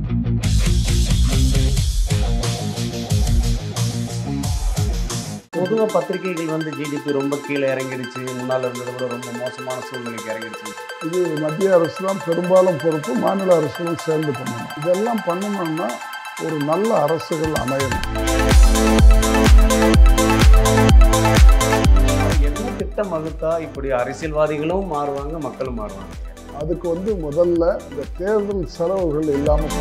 பொதுவாக பத்திரிகைகள் வந்து ஜிடிபி ரொம்ப கீழே இறங்கிடுச்சு முன்னால் இருந்ததை விட ரொம்ப மோசமான சூழ்நிலைக்கு இறங்கிடுச்சு இது மத்திய அரசு தான் பெரும்பாலும் பொறுப்பு மாநில அரசுகளும் சேர்ந்து பண்ணணும் இதெல்லாம் பண்ணணும்னா ஒரு நல்ல அரசுகள் அமையணும் என்ன திட்டம் வகுத்தா இப்படி அரசியல்வாதிகளும் மாறுவாங்க மக்களும் மாறுவாங்க அதுக்கு வந்து முதல்ல இந்த தேர்தல் செலவுகள் இல்லாமல்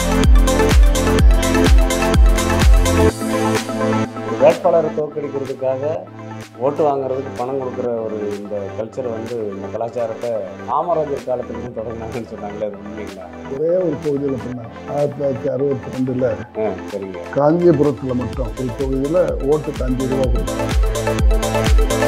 ஒரு வேட்பாளரை தோற்கடிக்கிறதுக்காக ஓட்டு வாங்குறதுக்கு பணம் கொடுக்குற ஒரு இந்த கல்ச்சர் வந்து இந்த கலாச்சாரத்தை காமராஜர் காலத்துலேருந்து தொடங்கினாங்கன்னு சொன்னாங்களே அது உண்மைங்களா ஒரே ஒரு தொகுதியில் பண்ணாங்க ஆயிரத்தி தொள்ளாயிரத்தி அறுபத்தி ரெண்டில் ஆ சரிங்க காஞ்சிபுரத்தில் மட்டும் ஒரு தொகுதியில் ஓட்டுக்கு அஞ்சு ரூபா கொடுத்தாங்க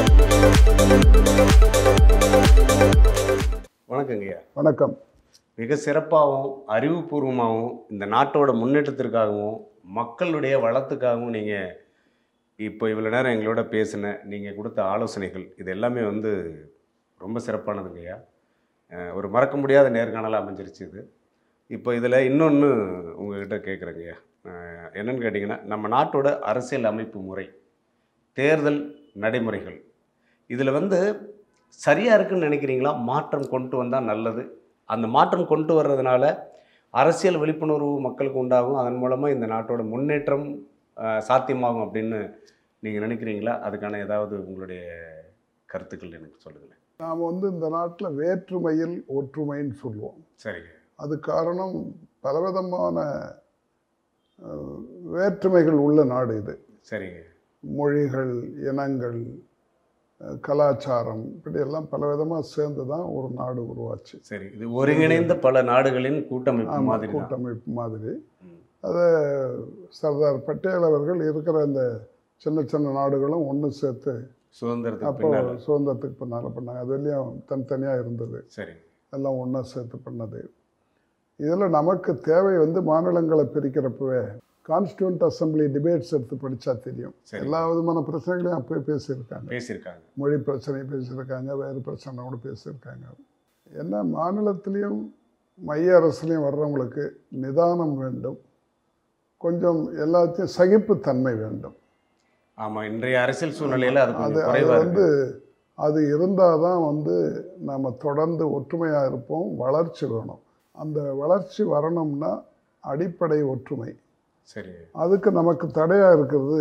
வணக்கங்கய்யா வணக்கம் மிக சிறப்பாகவும் அறிவுபூர்வமாகவும் இந்த நாட்டோட முன்னேற்றத்திற்காகவும் மக்களுடைய வளத்துக்காகவும் நீங்கள் இப்போ இவ்வளோ நேரம் எங்களோட பேசின நீங்கள் கொடுத்த ஆலோசனைகள் இது எல்லாமே வந்து ரொம்ப சிறப்பானதுங்கய்யா அஹ் ஒரு மறக்க முடியாத நேர்காணலாக அமைஞ்சிருச்சு இது இப்போ இதில் இன்னொன்று உங்ககிட்ட கேட்குறேங்கய்யா அஹ் என்னன்னு கேட்டிங்கன்னா நம்ம நாட்டோட அரசியல் அமைப்பு முறை தேர்தல் நடைமுறைகள் இதில் வந்து சரியாக இருக்குன்னு நினைக்கிறீங்களா மாற்றம் கொண்டு வந்தால் நல்லது அந்த மாற்றம் கொண்டு வர்றதுனால அரசியல் விழிப்புணர்வு மக்களுக்கு உண்டாகும் அதன் மூலமாக இந்த நாட்டோட முன்னேற்றம் அஹ், சாத்தியமாகும் அப்படின்னு நீங்கள் நினைக்கிறீங்களா அதுக்கான ஏதாவது உங்களுடைய கருத்துக்கள் எனக்கு சொல்லுங்களேன் நாம் வந்து இந்த நாட்டில் வேற்றுமையில் ஒற்றுமைன்னு சொல்லுவோம் சரிங்க அது காரணம் பலவிதமான அஹ், வேற்றுமைகள் உள்ள நாடு இது சரிங்க மொழிகள் இனங்கள் அஹ், கலாச்சாரம் இப்படியெல்லாம் பலவிதமாக சேர்ந்து தான் ஒரு நாடு உருவாச்சு சரி இது ஒருங்கிணைந்த பல நாடுகளின் கூட்டமைப்பு ஆமா, மாதிரி தான் கூட்டமைப்பு மாதிரி ம். அதை சர்தார் பட்டேல் அவர்கள் இருக்கிற இந்த சின்ன சின்ன நாடுகளும் ஒன்று சேர்த்து சுதந்திரத்துக்கு அப்போ பின்னால் சுதந்திரத்துக்கு பின்னால் பண்ணாங்க அது வரையும் தனித்தனியாக இருந்தது சரிங்க எல்லாம் ஒன்றா சேர்த்து பண்ணது இதில் நமக்கு தேவை வந்து மாநிலங்களை பிரிக்கிறப்பவே கான்ஸ்டியூண்ட் அசம்பிளி டிபேட்ஸ் எடுத்து படித்தா தெரியும் சரி. எல்லா விதமான பிரச்சனைகளையும் அப்போயே பேசியிருக்காங்க பேசியிருக்காங்க மொழி பிரச்சனை பேசியிருக்காங்க வேறு பிரச்சனை கூட பேசியிருக்காங்க என்ன மாநிலத்திலையும் மைய அரசுலையும் வர்றவங்களுக்கு நிதானம் வேண்டும் கொஞ்சம் எல்லாத்தையும் சகிப்புத்தன்மை வேண்டும் ஆமாம் இன்றைய அரசியல் சூழ்நிலையில் அது அது கொஞ்சம் அது குறைவாக வந்து இருக்கு அது இருந்தால் தான் வந்து நம்ம தொடர்ந்து ஒற்றுமையாக இருப்போம் வளர்ச்சி வேணும் அந்த வளர்ச்சி வரணும்னா அடிப்படை ஒற்றுமை சரிங்க அதுக்கு நமக்கு தடையாக இருக்கிறது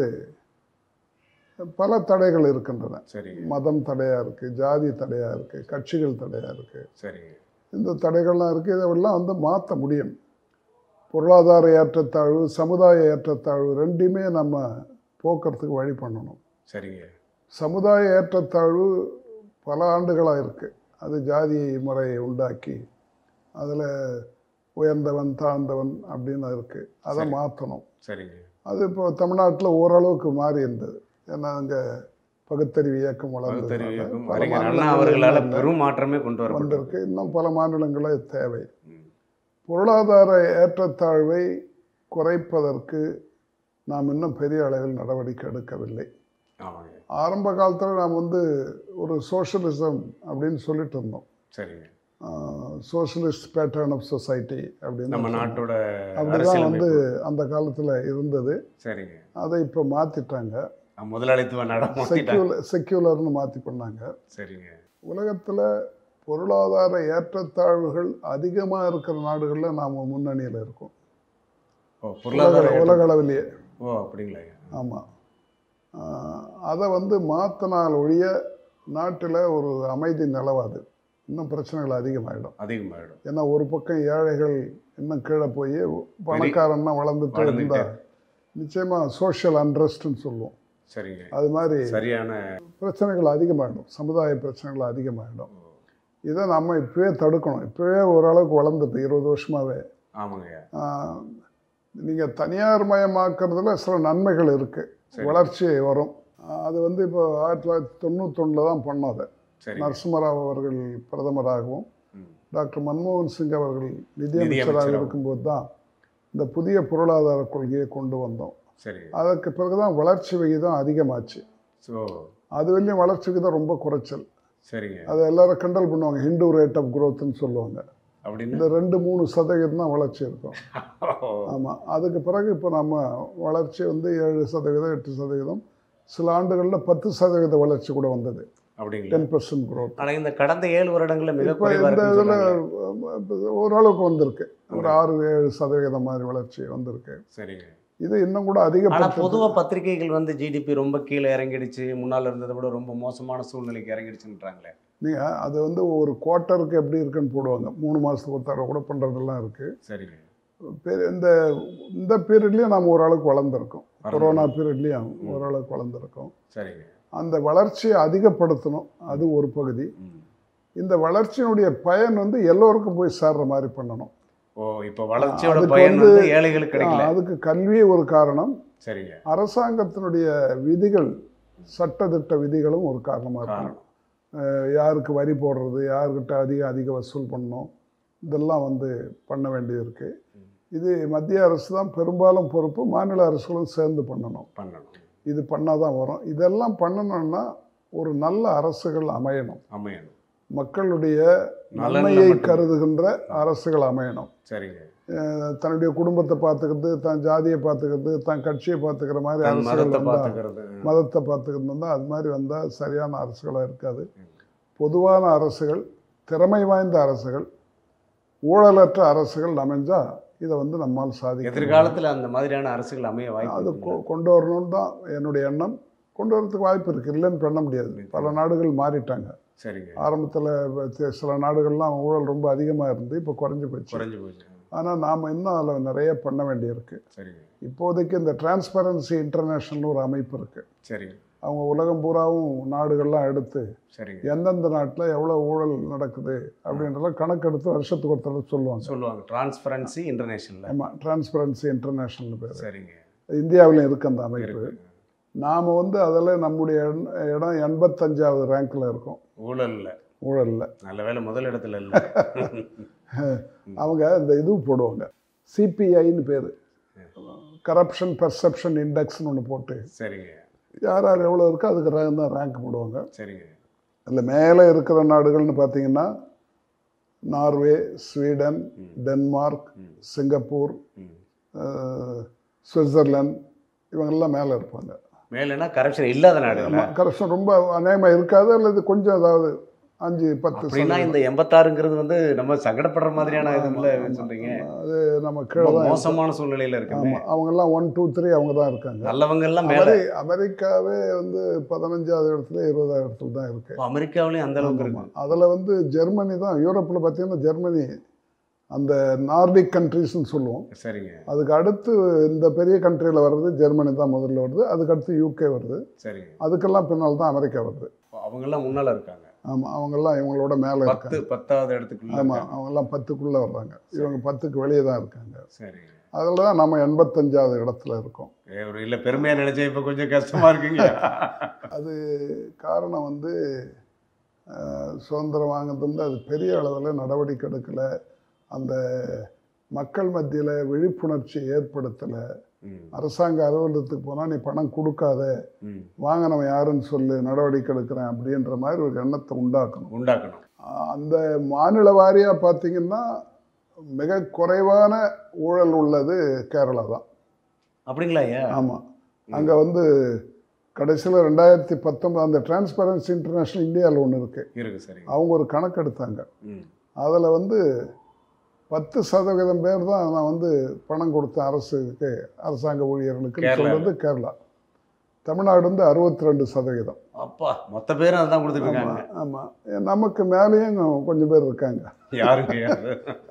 பல தடைகள் இருக்கின்றன சரிங்க மதம் தடையாக இருக்குது ஜாதி தடையாக இருக்குது கட்சிகள் தடையாக இருக்குது சரிங்க இந்த தடைகள்லாம் இருக்குது இதெல்லாம் வந்து மாற்ற முடியும் பொருளாதார ஏற்றத்தாழ்வு சமுதாய ஏற்றத்தாழ்வு ரெண்டையுமே நம்ம போக்குறதுக்கு வழி பண்ணணும் சரிங்க சமுதாய ஏற்றத்தாழ்வு பல ஆண்டுகளாக இருக்குது அது ஜாதி முறையை உண்டாக்கி அதில் உயர்ந்தவன் தாழ்ந்தவன் அப்படின்னு இருக்குது அதை சரி. மாற்றணும் சரிங்க அது இப்போ தமிழ்நாட்டில் ஓரளவுக்கு மாறி இருந்தது ஏன்னா அங்கே பகுத்தறிவு இயக்கம் வளர்ந்ததுனால பகுத்தறிவுக்கும் பல அறிஞர் அண்ணா மாநிலங்கள்ல அவர்களால் இல்ல. பெரும் மாற்றமே கொண்டு வரப்பட்டிருக்கு வந்திருக்கு இன்னும் பல மாநிலங்களில் தேவை ம். பொருளாதார ஏற்றத்தாழ்வை குறைப்பதற்கு நாம் இன்னும் பெரிய அளவில் நடவடிக்கை எடுக்கவில்லை ஆமாங்க ஆரம்ப காலத்தில் நாம் வந்து ஒரு சோஷலிசம் அப்படின்னு சொல்லிட்டு இருந்தோம் சரிங்க சோஷலிஸ்ட் பேட்டர்ன் ஆஃப் சொசைட்டி அப்படின்னு நம்ம சொன்னோம். நாட்டோட அப்படிதான் அரசியல் வந்து அந்த காலத்தில் இருந்தது சரிங்க அதை இப்போ மாற்றிட்டாங்க அஹ் முதலாளித்துவ நடமாட்டிட்டாங்க செக்யூலர் செக்யூலர்னு மாற்றி பண்ணாங்க சரிங்க உலகத்தில் பொருளாதார ஏற்றத்தாழ்வுகள் அதிகமாக இருக்கிற நாடுகளில் நாம் முன்னணியில் இருக்கோம் ஓ உலக பொருளாதார ஏற்றம். உலக அளவிலேயே ஓ அப்படிங்களா ஆமாம் அதை வந்து மாற்றினால் ஒழிய நாட்டில் ஒரு அமைதி நிலவாது இன்னும் பிரச்சனைகள் அதிகமாகிடும் அதிகமாகிடும் ஏன்னா ஒரு பக்கம் ஏழைகள் இன்னும் கீழே போய் பணக்காரன்னா வளர்ந்துட்டே வளர்ந்துட்டே. இருந்தா நிச்சயமாக சோஷியல் அன்ரெஸ்ட்னு சொல்லுவோம் சரிங்க அது மாதிரி சரியான பிரச்சனைகள் அதிகமாகிடும் சமுதாய பிரச்சனைகள் அதிகமாகிடும் இதை நம்ம இப்போவே தடுக்கணும் இப்போவே ஓரளவுக்கு வளர்ந்துட்டு இருபது வருஷமாகவே ஆமாங்க நீங்கள் தனியார் மயமாக்குறதுல சில நன்மைகள் இருக்குது சரி. வளர்ச்சி வரும் ஆஹ் அது வந்து இப்போ ஆயிரத்தி தொள்ளாயிரத்தி தொண்ணூத்தொன்னில் தான் பண்ணோம் அதை சரி நரசிம்மராவ் அவர்கள் பிரதமராகவும் ம். டாக்டர் மன்மோகன் சிங் அவர்கள் நிதியமைச்சராக நிதியமைச்சராகவும். இருக்கும்போது தான் இந்த புதிய பொருளாதார கொள்கையை கொண்டு வந்தோம் சரி அதற்கு பிறகு தான் வளர்ச்சி விகிதம் அதிகமாச்சு ஸோ அது வரையும் வளர்ச்சி விகிதம் ரொம்ப குறைச்சல் சரிங்க அதை எல்லாரும் கிண்டல் பண்ணுவாங்க ஹிந்து ரேட் ஆஃப் க்ரோத்னு சொல்லுவாங்க அப்படின்னு இந்த ரெண்டு மூணு சதவீதம் தான் வளர்ச்சி இருக்கும் ஆமாம் அதுக்கு பிறகு இப்போ நம்ம வளர்ச்சி வந்து ஏழு சதவீதம் எட்டு சதவீதம் சில ஆண்டுகளில் பத்து சதவீத வளர்ச்சி கூட வந்தது அப்படிங்களா டென் பர்சன்ட் growth ஆனா இந்த கடந்த ஏழு வருடங்கள்ல மிக இப்போ குறைவா இந்த இருக்குன்னு இதில் சொன்னாங்க. ஓரளவுக்கு வந்திருக்கு ஒரு ஆறு ஏழு சதவீதம் மாதிரி வளர்ச்சி வந்திருக்கு சரிங்க இது இன்னும் கூட ஆனா அதிகப்படுத்த பொதுவா பத்திரிகைகள் வந்து ஜிடிபி ரொம்ப கீழே இறங்கிடுச்சு முன்னால இருந்ததை விட ரொம்ப மோசமான சூழ்நிலைக்கு இறங்கிடுச்சுன்றாங்களே நீங்கள் அது வந்து ஒரு குவார்ட்டருக்கு எப்படி இருக்குன்னு போடுவாங்க மூணு மாதத்துக்கு ஒரு தடவை கூட பண்ணுறதெல்லாம் இருக்குது சரிங்க இந்த இந்த பீரியட்லேயும் நாம் ஓரளவுக்கு வளர்ந்துருக்கோம் வளர்ந்து- கொரோனா பீரியட்லேயும் ஓரளவுக்கு வளர்ந்துருக்கோம் சரிங்க அந்த வளர்ச்சியை அதிகப்படுத்தணும் அது ஒரு பகுதி ம். இந்த வளர்ச்சியினுடைய பயன் வந்து எல்லோருக்கும் போய் சேர்ற மாதிரி பண்ணணும் ஓ இப்போ வளர்ச்சியோட அதுக்கு பயன் வந்து- வந்து ஏழைகளுக்கு கிடைக்கல ஆ, அதுக்கு கல்வி ஒரு காரணம் சரிங்க அரசாங்கத்தினுடைய விதிகள் சட்டத்திட்ட விதிகளும் ஒரு காரணமாக இருக்கணும் காரணம் அஹ் யாருக்கு வரி போடுறது யாருக்கிட்ட அதிக அதிக வசூல் பண்ணணும் இதெல்லாம் வந்து பண்ண வேண்டியிருக்கு ம். இது மத்திய அரசு தான் பெரும்பாலும் பொறுப்பு மாநில அரசுகளும் சேர்ந்து பண்ணணும் பண்ணணும் இது பண்ணால் தான் வரும் இதெல்லாம் பண்ணணும்னா ஒரு நல்ல அரசுகள் அமையணும் அமையணும் மக்களுடைய நலன்ல நன்மையை மட்டும். கருதுகின்ற அரசுகள் அமையணும் சரிங்க அஹ் தன்னுடைய குடும்பத்தை பார்த்துக்கிறது தன் ஜாதியை பார்த்துக்கிறது தன் கட்சியை பார்த்துக்கிற மாதிரி தன் அரசுகள் மதத்தை வந்தா பார்த்துக்கிறது மதத்தை பார்த்துக்கிட்டு இருந்தால் அது மாதிரி வந்தால் சரியான அரசுகளாக இருக்காது பொதுவான அரசுகள் திறமை வாய்ந்த அரசுகள் ஊழலற்ற அரசுகள் அமைஞ்சா இதை வந்து நம்மால் சாதிக்க முடியும். எதிர்காலத்துல அந்த மாதிரியான அரசுகள் அமைய வாய்ப்பு அது இருக்குங்களா? கொ- கொண்டு வரணும்னு தான் என்னுடைய எண்ணம் கொண்டு வரதுக்கு வாய்ப்பு இருக்குது இல்லைன்னு பண்ண முடியாது பல நாடுகள் மாறிட்டாங்க சரிங்க ஆரம்பத்தில் சில நாடுகள்லாம் ஊழல் ரொம்ப அதிகமாக இருந்து இப்போ குறைஞ்சி போச்சு குறைஞ்சு போச்சு ஆனால் நாம் இன்னும் அதில் நிறைய பண்ண வேண்டியிருக்கு சரிங்க இப்போதைக்கு இந்த டிரான்ஸ்பரன்சி இன்டர்நேஷ்னல் ஒரு அமைப்பு இருக்குது சரிங்க அவங்க உலகம் பூராவும் நாடுகள்லாம் எடுத்து சரிங்க எந்தெந்த நாட்டில் எவ்வளோ ஊழல் நடக்குது அப்படின்றலாம் கணக்கெடுத்து வருஷத்துக்கு ஒரு தடவை சொல்லுவாங்க சொல்லுவாங்க டிரான்ஸ்பரன்சி இன்டர்நேஷனல்ல ஆமாம் டிரான்ஸ்பரன்சி இன்டர்நேஷ்னல் பேர் சரிங்க இந்தியாவிலும் இருக்கு அந்த அமைப்பு இருக்கு நாம் வந்து அதில் நம்முடைய எண்- இடம் எண்பத்தஞ்சாவது ரேங்க்கில் இருக்கோம் ஊழல்ல ஊழலில் நல்ல வேளை முதல் இடத்துல இல்ல அவங்க இந்த இது போடுவாங்க சிபிஐன்னு பேர் கரப்ஷன் பெர்செப்ஷன் இண்டெக்ஸ்னு ஒன்று போட்டு சரிங்க யார் யார் எவ்வளோ இருக்கோ அதுக்கு ரேங்க் தான் ரேங்க் போடுவாங்க சரிங்க அதில் மேலே இருக்கிற நாடுகள்னு பார்த்தீங்கன்னா நார்வே ஸ்வீடன் டென்மார்க் ம். சிங்கப்பூர் ம். அஹ், சுவிட்சர்லாந்து இவங்கெல்லாம் மேலே இருப்பாங்க மேலனா கரப்ஷன் இல்லாத நாடுகளா கரப்ஷன் ரொம்ப அநேகமாக இருக்காது அல்லது கொஞ்சம் அதாவது அஞ்சு பத்து அப்படின்னா இந்த எண்பத்தாறுங்கிறது வந்து நம்ம சங்கடப்படுற மாதிரியான இதுல சொல்றீங்க அது நம்ம கீழே ரொம்ப தான் மோசமான சூழ்நிலையில இருக்குமே ஆமாம் அவங்கெல்லாம் ஒன் டூ த்ரீ அவங்க தான் இருக்காங்க நல்லவங்க எல்லாம் மேல அமெரி அமெரிக்காவே வந்து பதினஞ்சாவது இடத்துல இருபதாவது இடத்துல தான் இருக்கு அமெரிக்காவிலயும் அந்த அளவுக்கு இருக்கு அதில் வந்து ஜெர்மனி தான் யூரோப்பில் பார்த்தீங்கன்னா ஜெர்மனி அந்த நார்டிக் கண்ட்ரீஸ்னு சொல்லுவோம் சரிங்க அதுக்கு அடுத்து இந்த பெரிய கண்ட்ரியில் வர்றது ஜெர்மனி தான் முதல்ல வருது அதுக்கு அடுத்து யூகே வருது சரிங்க அதுக்கெல்லாம் பின்னால் தான் அமெரிக்கா வருது அவங்க எல்லாம் முன்னால இருக்காங்க ஆமாம் அவங்கெல்லாம் இவங்களோட மேலே பத்து இருக்காங்க பத்தாவது இடத்துக்குள்ள ஆமாம் இருக்காங்க. அவங்கெல்லாம் பத்துக்குள்ளே வர்றாங்க இவங்க பத்துக்கு வெளியே தான் இருக்காங்க சரிங்க அதில் தான் நம்ம எண்பத்தஞ்சாவது இடத்துல இருக்கோம் ஏ, ஒரு இல்ல பெருமையா நினைச்சேன் இப்ப கொஞ்சம் கஷ்டமா இருக்குங்க அது காரணம் வந்து அஹ், சுதந்திரம் வாங்கினதுலேருந்து அது பெரிய அளவில் நடவடிக்கை எடுக்கலை அந்த மக்கள் மத்தியில் விழிப்புணர்ச்சி ஏற்படுத்தலை ம், அரசாங்க அலுவலகத்துக்கு போனால் நீ பணம் கொடுக்காத ம். வாங்கினவன் யாருன்னு சொல்லு நடவடிக்கை எடுக்கிறேன் அப்படின்ற மாதிரி ஒரு எண்ணத்தை உண்டாக்கணும் உண்டாக்கணும் அஹ், அந்த மாநில வாரியாக பார்த்தீங்கன்னா மிக குறைவான ஊழல் உள்ளது கேரளா தான் அப்படிங்களா ஐயா ஆமாம் அங்கே வந்து கடைசியில் ரெண்டாயிரத்தி பத்தொன்பது அந்த டிரான்ஸ்பரன்சி இன்டர்நேஷ்னல் இந்தியாவில் ஒன்று இருக்குது இருக்கு சரிங்க அவங்க ஒரு கணக்கு எடுத்தாங்க ம் அதில் வந்து பத்து சதவீதம் பேர் தான் நான் வந்து பணம் கொடுத்தேன் அரசுக்கு அரசாங்க ஊழியர்களுக்கு கேரளால. சொல்கிறது கேரளா தமிழ்நாடு வந்து அறுபத்தி ரெண்டு சதவீதம் அப்பா மொத்த பேரும் அதான் கொடுத்துட்டு இருக்காங்க ஆமாம் நமக்கு மேலேயும் கொஞ்சம் பேர் இருக்காங்க யாருக்கு யாரு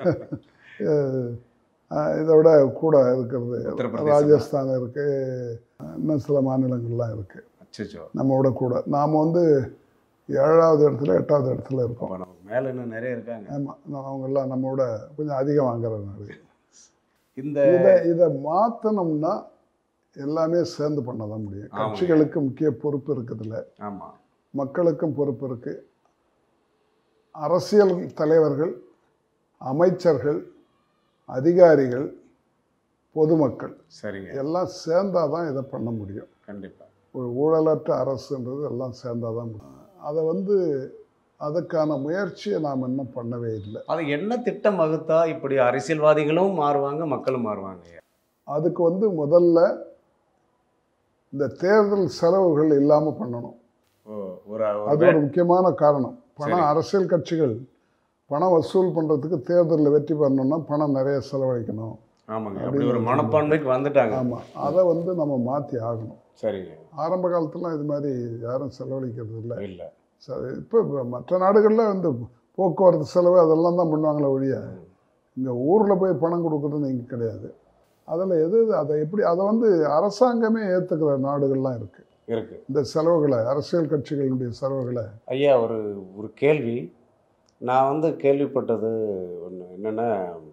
அஹ் இதை விட கூட இருக்கிறது உத்தரப்பிரதேசம். ராஜஸ்தான் இருக்குது இன்னும் சில மாநிலங்கள்லாம் இருக்குது அச்சோ நம்மளோட கூட நாம் வந்து ஏழாவது இடத்துல எட்டாவது இடத்துல இருக்கோம் அப்ப நமக்கு மேல இன்னும் நிறைய இருக்காங்க ஆமாம் அவங்கெல்லாம் நம்மளோட கொஞ்சம் அதிகம் வாங்குற நாடு இந்த இதை இதை மாற்றணும்னா எல்லாமே சேர்ந்து பண்ண தான் முடியும் ஆமாங்க. கட்சிகளுக்கு முக்கிய பொறுப்பு இருக்குதுல்ல ஆமா மக்களுக்கும் பொறுப்பு இருக்கு அரசியல் தலைவர்கள் அமைச்சர்கள் அதிகாரிகள் பொதுமக்கள் சரிங்க எல்லாம் சேர்ந்தாதான் இதை பண்ண முடியும் கண்டிப்பா ஒரு ஊழலற்ற அரசுன்றது எல்லாம் சேர்ந்தாதான் முடியும் அதை வந்து அதுக்கான முயற்சியை நாம் இன்னும் பண்ணவே இல்லை அது என்ன திட்டம் வகுத்தா இப்படி அரசியல்வாதிகளும் மாறுவாங்க மக்களும் மாறுவாங்க அதுக்கு வந்து முதல்ல இந்த தேர்தல் செலவுகள் இல்லாமல் பண்ணணும் ஓ ஒரு அது ஒரு முக்கியமான காரணம் பணம் சரி. அரசியல் கட்சிகள் பணம் வசூல் பண்ணுறதுக்கு தேர்தலில் வெற்றி பெறணும்னா பணம் நிறைய செலவழிக்கணும் ஆமாங்க அப்படி ஒரு மனப்பான்மைக்கு வந்துட்டாங்க ஆமாம் அதை வந்து நம்ம மாற்றி ஆகணும் சரிங்க ஆரம்ப காலத்துலாம் இது மாதிரி யாரும் செலவழிக்கிறது இல்லை இல்ல இப்போ மற்ற நாடுகளில் வந்து போக்குவரத்து செலவு அதெல்லாம் தான் பண்ணுவாங்களே ஒழிய இங்கே ஊரில் போய் பணம் கொடுக்குறது இங்கே கிடையாது அதில் எது எது அதை எப்படி அதை வந்து அரசாங்கமே ஏற்றுக்கிற நாடுகள்லாம் இருக்குது இருக்கு இந்த செலவுகளை அரசியல் கட்சிகளுடைய செலவுகளை ஐயா ஒரு ஒரு கேள்வி நான் வந்து கேள்விப்பட்டது ஒன்று என்னென்னா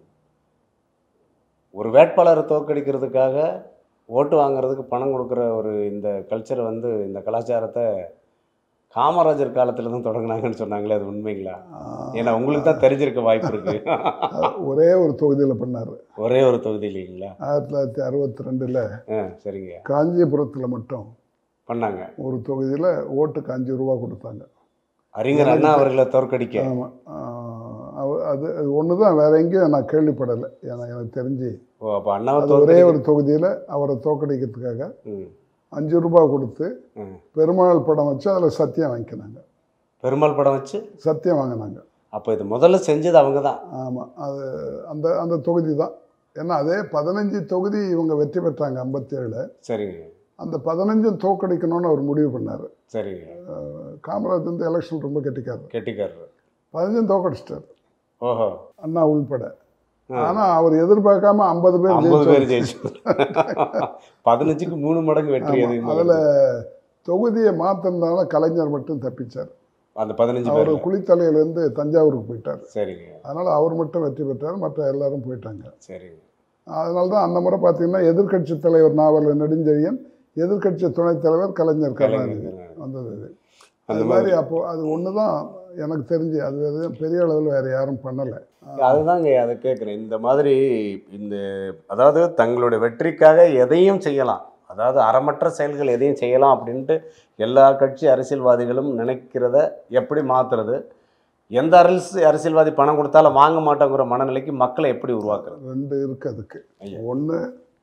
ஒரு வேட்பாளரை தோற்கடிக்கிறதுக்காக ஓட்டு வாங்குறதுக்கு பணம் கொடுக்குற ஒரு இந்த கல்ச்சரை வந்து இந்த கலாச்சாரத்தை காமராஜர் காலத்துல தான் தொடங்குனாங்கன்னு சொன்னாங்களே அது உண்மைங்களா ஏன்னா உங்களுக்கு தான் தெரிஞ்சிருக்க வாய்ப்பு இருக்கு ஆஹ், ஒரே ஒரு தொகுதியில் பண்ணார் ஒரே ஒரு தொகுதி இல்லைங்களா ஆயிரத்தி தொள்ளாயிரத்தி அறுபத்தி ரெண்டில் ஆ சரிங்க காஞ்சிபுரத்தில் மட்டும் பண்ணாங்க ஒரு தொகுதியில் ஓட்டுக்கு அஞ்சு ரூபா கொடுத்தாங்க அறிஞர் அண்ணா அவர்களை தோற்கடிக்க ஆமாம் அது அது ஒன்று தான் வேற எங்கேயும் நான் கேள்விப்படலை ஏன்னா எனக்கு தெரிஞ்சு ஓ அப்போ அண்ணாவை அது ஒரே தோற்கடிக்க ஒரு தொகுதியில் அவரை தோக்கடிக்கிறதுக்காக ம் அஞ்சு ரூபாய் கொடுத்து ம். பெருமாள் படம் வச்சு அதில் சத்தியம் வாங்கிக்கினாங்க பெருமாள் படம் வச்சு சத்தியம் வாங்கினாங்க அப்போ இது முதல்ல செஞ்சது அவங்க தான் ஆமாம் அது அந்த அந்த தொகுதி தான் ஏன்னா அதே பதினஞ்சு தொகுதி இவங்க வெற்றி பெற்றாங்க ஐம்பத்தேழு சரிங்க அந்த பதினஞ்சும் தோக்கடிக்கணும்னு அவர் முடிவு பண்ணார் சரிங்க காமராஜ் வந்து எலெக்ஷன் ரொம்ப கெட்டிக்காரு கெட்டிக்காரர் பதினஞ்சும் தோக்கடிச்சிட்டார் ஓஹோ அண்ணா உள்பட ஆ. ஆனால் அவர் எதிர்பார்க்காம ஐம்பது பேர் ஐம்பது பேர் ஜெயிச்சாரு. ஜெயிச்சு பதினஞ்சுக்கு மூணு மடங்கு வெற்றி ஆமா, அது அதுல தொகுதியை மாத்தினதால கலைஞர் மட்டும் தப்பிச்சார் அந்த பதினஞ்சு அவர் பேர் குளித்தலையிலேருந்து தஞ்சாவூருக்கு போயிட்டார் சரிங்க அதனால அவர் மட்டும் வெற்றி பெற்றார் மற்ற எல்லாரும் போயிட்டாங்க சரிங்க அதனால தான் அந்த முறை பார்த்தீங்கன்னா எதிர்க்கட்சி தலைவர் நாவல் நெடுஞ்செழியன் எதிர்க்கட்சி துணைத் தலைவர் கலைஞர் கருணாநிதி கலைஞர். வந்தது இது. அந்த அது மாதிரி அப்போ அது ஒன்று தான் எனக்கு தெரிஞ்சு அது எதுவும் பெரிய அளவில் வேற யாரும் பண்ணலை அதுதாங்க அதை கேட்குறேன் இந்த மாதிரி இந்த அதாவது தங்களுடைய வெற்றிக்காக எதையும் செய்யலாம் அதாவது அறமற்ற செயல்கள் எதையும் செய்யலாம் அப்படின்ட்டு எல்லா கட்சி அரசியல்வாதிகளும் நினைக்கிறத எப்படி மாற்றுறது எந்த அரசு அரசியல்வாதி பணம் கொடுத்தாலும் வாங்க மாட்டோங்கிற மனநிலைக்கு மக்களை எப்படி உருவாக்குறது ரெண்டு இருக்கு அதுக்கு ஐயா. ஒன்று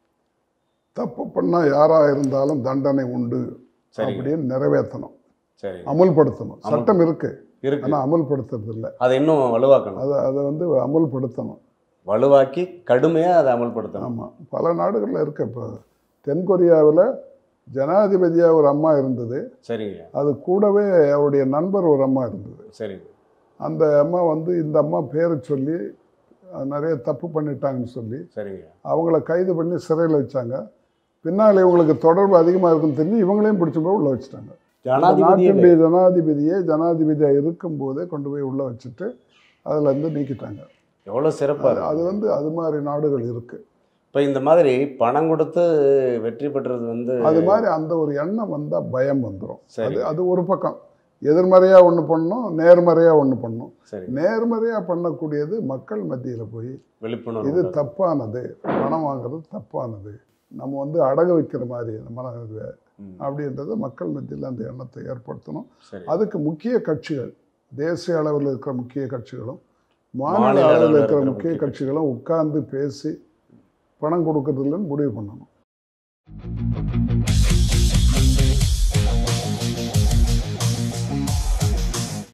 தப்பு பண்ணால் யாராக இருந்தாலும் தண்டனை உண்டு சரிங்க அப்படின்னு நிறைவேற்றணும் சரி அமுல்படுத்தணும் அமல் சட்டம் இருக்கு இருக்கு ஆனால் அமுல்படுத்துறது இல்லை அதை இன்னும் வலுவாக்கணும் அதை அதை வந்து அமுல்படுத்தணும் வலுவாக்கி கடுமையாக அதை அமல்படுத்தணும் ஆமாம் பல நாடுகளில் இருக்கு இப்போ தென்கொரியாவில் ஜனாதிபதியாக ஒரு அம்மா இருந்தது சரிங்க அது கூடவே அவருடைய நண்பர் ஒரு அம்மா இருந்தது சரிங்க அந்த அம்மா வந்து இந்த அம்மா பேரை சொல்லி அஹ், நிறைய தப்பு பண்ணிட்டாங்கன்னு சொல்லி சரிங்க அவங்கள கைது பண்ணி சிறையில் வச்சாங்க பின்னால் இவங்களுக்கு தொடர்பு அதிகமாக இருக்குன்னு தெரிஞ்சு இவங்களையும் பிடிச்சி போய் உள்ளே வச்சுட்டாங்க ஜனாதிபதியே நாட்டினுடைய ஜனாதிபதியே ஜனாதிபதியாக இருக்கும்போதே கொண்டு போய் உள்ளே வச்சுட்டு அதில் இருந்து நீக்கிட்டாங்க எவ்வளோ சிறப்பாக அது- அது வந்து அது மாதிரி நாடுகள் இருக்குது இப்போ இந்த மாதிரி பணம் கொடுத்து வெற்றி பெற்றது வந்து அது மாதிரி அந்த ஒரு எண்ணம் வந்தால் பயம் வந்துடும் சரி அது அது ஒரு பக்கம் எதிர்மறையாக ஒன்று பண்ணணும் நேர்மறையாக ஒன்று பண்ணணும் சரி நேர்மறையாக பண்ணக்கூடியது மக்கள் மத்தியில் போய் விழிப்புணர்வு இது உண்டாக்கும். தப்பானது பணம் வாங்குறது தப்பானது நம்ம வந்து அடகு வைக்கிற மாதிரி நம்ம இது ம், அப்படின்றத மக்கள் மத்தியில் அந்த எண்ணத்தை ஏற்படுத்தணும் சரி அதுக்கு முக்கிய கட்சிகள் தேசிய அளவில் இருக்கிற முக்கிய கட்சிகளும் மாநில மாநில அளவுல அளவில் இருக்கிற இருக்கிற முக்கிய முக்கிய கட்சிகளும் உட்கார்ந்து பேசி பணம் கொடுக்கறதில்லன்னு முடிவு பண்ணணும்